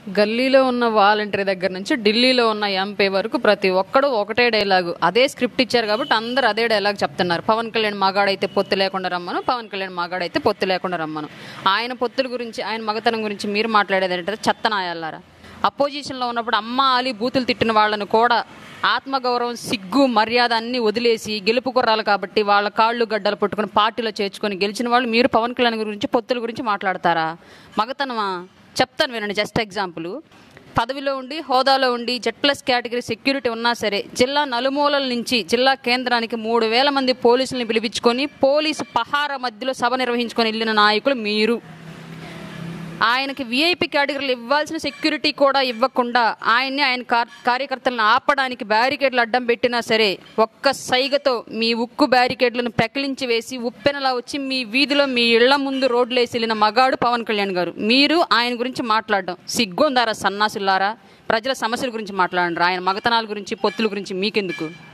గల్లీలో ఉన్న వాలంటీర్ దగ్గర నుంచి ఢిల్లీలో ఉన్న ఎంపీ వరకు ప్రతి ఒక్కడు ఒకటే డైలాగు అదే స్క్రిప్ట్ ఇచ్చారు కాబట్టి అందరూ అదే డైలాగ్ చెప్తున్నారు పవన్ కళ్యాణ్ మగాడైతే పొత్తు లేకుండా రమ్మను పవన్ కళ్యాణ్ మగాడైతే పొత్తు లేకుండా రమ్మను ఆయన పొత్తుల గురించి ఆయన మగతనం గురించి మీరు మాట్లాడేది ఏంటంటే చెత్తనాయాలారా అపోజిషన్లో ఉన్నప్పుడు అమ్మ ఆలి బూతులు తిట్టిన వాళ్ళను కూడా ఆత్మగౌరవం సిగ్గు మర్యాద అన్ని వదిలేసి గెలుపు కుర్రాలు కాబట్టి వాళ్ళ కాళ్ళు గడ్డలు పట్టుకుని పార్టీలో చేర్చుకొని గెలిచిన వాళ్ళు మీరు పవన్ కళ్యాణ్ గురించి పొత్తుల గురించి మాట్లాడతారా మగతనమా చెప్తాను వినండి జస్ట్ ఎగ్జాంపుల్ పదవిలో ఉండి హోదాలో ఉండి జెడ్ ప్లస్ కేటగిరీ సెక్యూరిటీ ఉన్నా సరే జిల్లా నలుమూలల నుంచి జిల్లా కేంద్రానికి మూడు వేల మంది పోలీసుల్ని పిలిపించుకొని పోలీసు పహార మధ్యలో సభ నిర్వహించుకొని వెళ్ళిన నాయకులు మీరు ఆయనకి విఐపి కేటగిరీలు ఇవ్వాల్సిన సెక్యూరిటీ కూడా ఇవ్వకుండా ఆయన్ని ఆయన కార్- కార్యకర్తలను ఆపడానికి బ్యారికేడ్లు అడ్డం పెట్టినా సరే ఒక్క సైగతో మీ ఉక్కు బ్యారికేడ్లను పెకిలించి వేసి ఉప్పెనలా వచ్చి మీ వీధిలో మీ ఇళ్ల ముందు రోడ్లు వేసి వెళ్ళిన మగాడు పవన్ కళ్యాణ్ గారు మీరు ఆయన గురించి మాట్లాడడం సిగ్గుందారా సన్నాసులారా ప్రజల సమస్యల గురించి మాట్లాడండి ఆయన మగతనాల గురించి పొత్తుల గురించి మీకెందుకు